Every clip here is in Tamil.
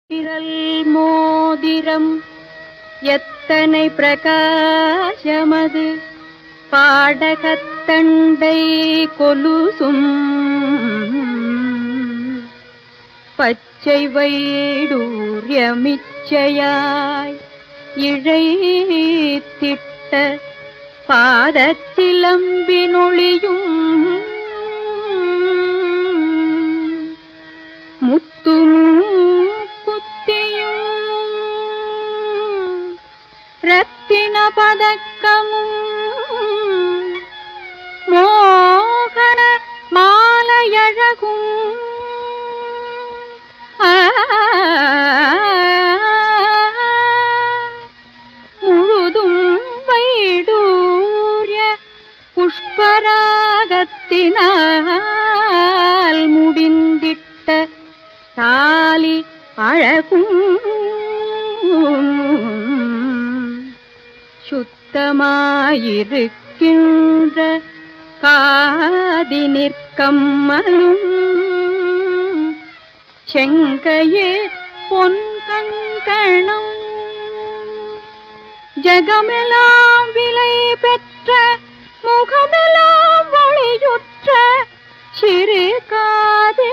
விரல் மோதிரம் எத்தனை பிரகாசமது பாடகத்தண்டை கொலுசும் பச்சை வைடூரியமிச்சையாய் இழைத்திட்ட பாதச்சிலம்பினொளியும் முத்தும் குத்தியும் ரத்தின பதக்கமும் மோகன மாலையழகும் ஆ, முழுதும் வைடூரிய புஷ்பராகத்தினால் முடிந்திட்ட தாலி அழகும் சுத்தமாயிருக்கின்ற காதினிற் கம்மலும் செங்கையே பொன் கங்கணம் ஜகமெல்லாம் விலை பெற்ற முகமெல்லாம் ஒளியுற்ற சிறு காது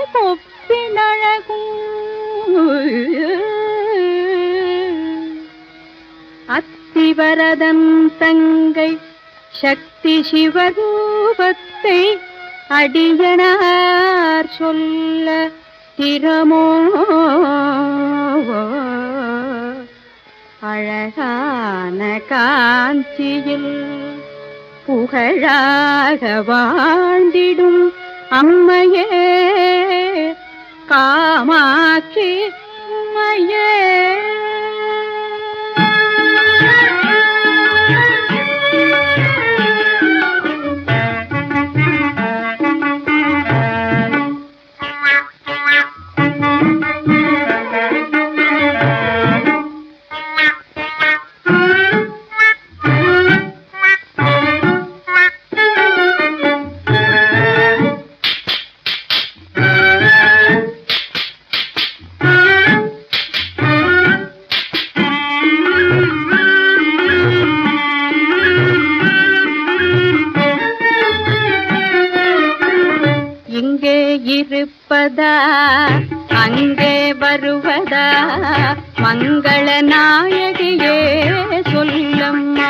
கொப்பினழகும் அத்திவரதன் தங்கை சக்தி சிவரூபத்தை அடியனார் சொல்ல திறமோ அழகான காஞ்சியில் புகழாக வாழ்ந்திடும் அம்மையே காமாட்சி உம்மையே இங்கே இருப்பதா அங்கே வருவதா மங்கள நாயகியே சொல்லம்மா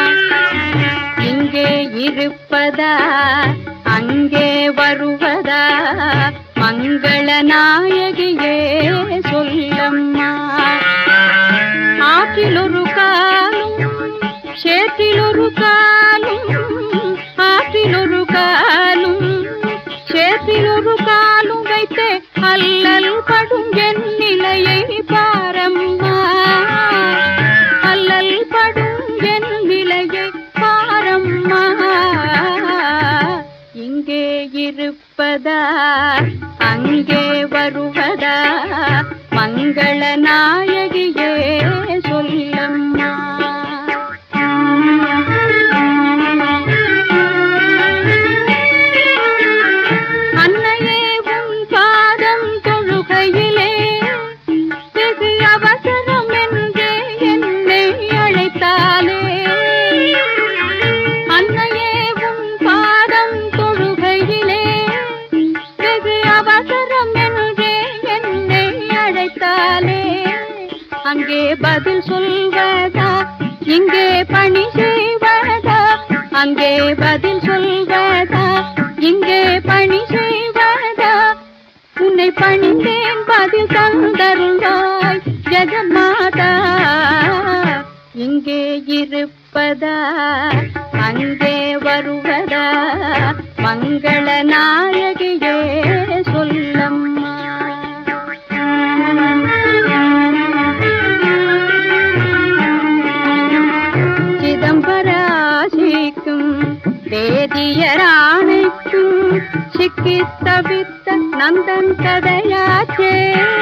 இங்கே இருப்பதா அங்கே வருவதா மங்கள நாயகியே சொல்லம்மா ஆற்றில் ஒரு காலும் சேற்றில் ஒரு காலும் ஆற்றில் ஒரு காலும் சேற்றில் ஒரு காலும் வைத்து அல்லல் படும் என் நிலையை பாரம்மா அல்லல் படும் என் நிலையை பாரம்மா இங்கே இருப்பதா அங்கே வருவதா மங்கள நாயகியே சொல்லம்மா அன்னையே உன் பாதம் தொழுகையிலே வெகு அவசரம் என்றே என்னை அழைத்தாலே அன்னையே உன் பாதம் தொழுகையிலே வெகு அவசரம் என்றே என்னை அழைத்தாலே அங்கே பதில் சொல்வதா இங்கே பணி செய்வதா அங்கே பதில் சொல்வதா இங்கே பணி செய்வதா உன்னை பணிந்தேன் பதில் தந்தருள்வாய் ஜெகமாதா இங்கே இருப்பதா அங்கே வருவதா மங்கள நாயகியே சொல்லம்மா சிதம்பராசிக்கும் வேதியராணைக்கும் சிக்கி தவித்த நந்தன் கதையாச்சே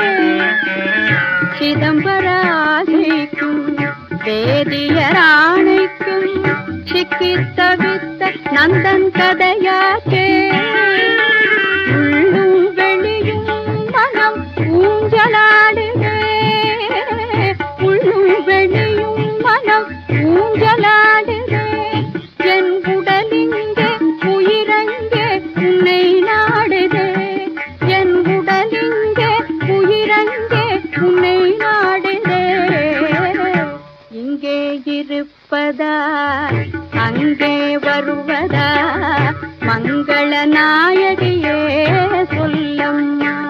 சிதம்பராசிக்கும் வேதியராணைக்கும் சிக்கி தவித்த நந்தன் கதையாச்சே உள்ளும் வெளியும் மனம் ஊஞ்சலாடுவே இருப்பதா அங்கே வருவதா மங்கள நாயகியே சொல்லம்மா